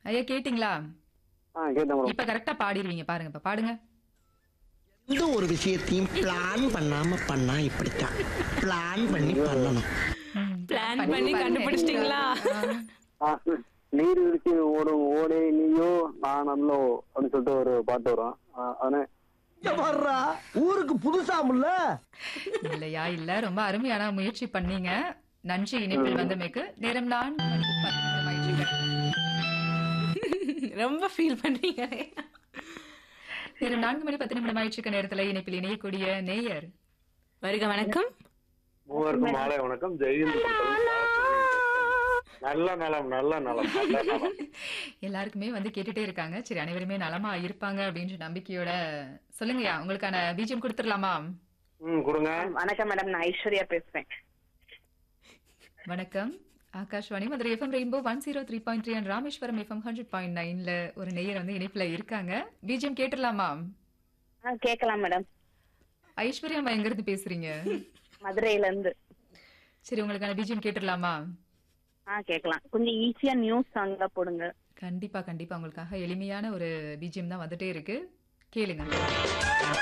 ஐயா கேட்டிங்களா ஆ கேட்டேன் மேடம் இப்ப கரெக்டா பாடிடுவீங்க பாருங்க இப்ப பாடுங்க எந்த ஒரு விஷயத்தையும் பிளான் பண்ணாம பண்ணா இப்படித்தான் பிளான் பண்ணி பண்ணணும் பிளான் பண்ணி கண்டுபிடிச்சிட்டீங்களா ஆ, நீர் வீழ்ச்சி ஓடும் ஓடே நீயோ நான் அல்லோ அப்படின்னு சொல்லிட்டு ஒரு பாட்டு வரும் ஆ, அதானே வர்றா ஊருக்கு புதுசாமுல்ல இல்லையா இல்ல ரொம்ப அருமையான முயற்சி பண்ணீங்க நன்றி இணைப்பில் வந்தமைக்கு நேரம் நான் ரொம்ப ஃபீல் பண்றீங்க நேரம் நான்கு மணி பத்து நிமிடம் ஆயிடுச்சு நேரத்துல இணைப்பில் இணையக்கூடிய நேயர் வருக வணக்கம் மூவருக்கும் மாலை வணக்கம் ஜெயந்த் நல்ல நலம் நல்ல நலம் நல்ல நலம் எல்லாருக்குமே வந்து கேட்டுட்டே இருக்காங்க சரி அனைவருமே நலமா இருப்பாங்க அப்படின்ற நம்பிக்கையோட சொல்லுங்கய்யா உங்களுக்கான பீஜம் கொடுத்துடலாமா ம் கொடுங்க வணக்கம் மேடம் நான் ஐஸ்வர்யா பேசுறேன் வணக்கம் Akashvani Madurai FM rainbow one zero three point three and Rameswaram FM hundred point நைன்ல ஒரு நேயர் வந்து இணைப்புல இருக்காங்க பீஜம் கேட்டுடலாமா ஆ கேட்கலாம் மேடம் ஐஸ்வர்யா அம்மா எங்க இருந்து பேசுறீங்க மதுரையில இருந்து சரி உங்களுக்கான பீஜம் கேட்டுடலாமா ஆ கேட்கலாம் கொஞ்சம் ஈஸியா நியூஸ் சாங்ல போடுங்க கண்டிப்பா கண்டிப்பா உங்களுக்காக எளிமையான ஒரு பீஜம் தான் வந்துட்டே இருக்கு கேளுங்க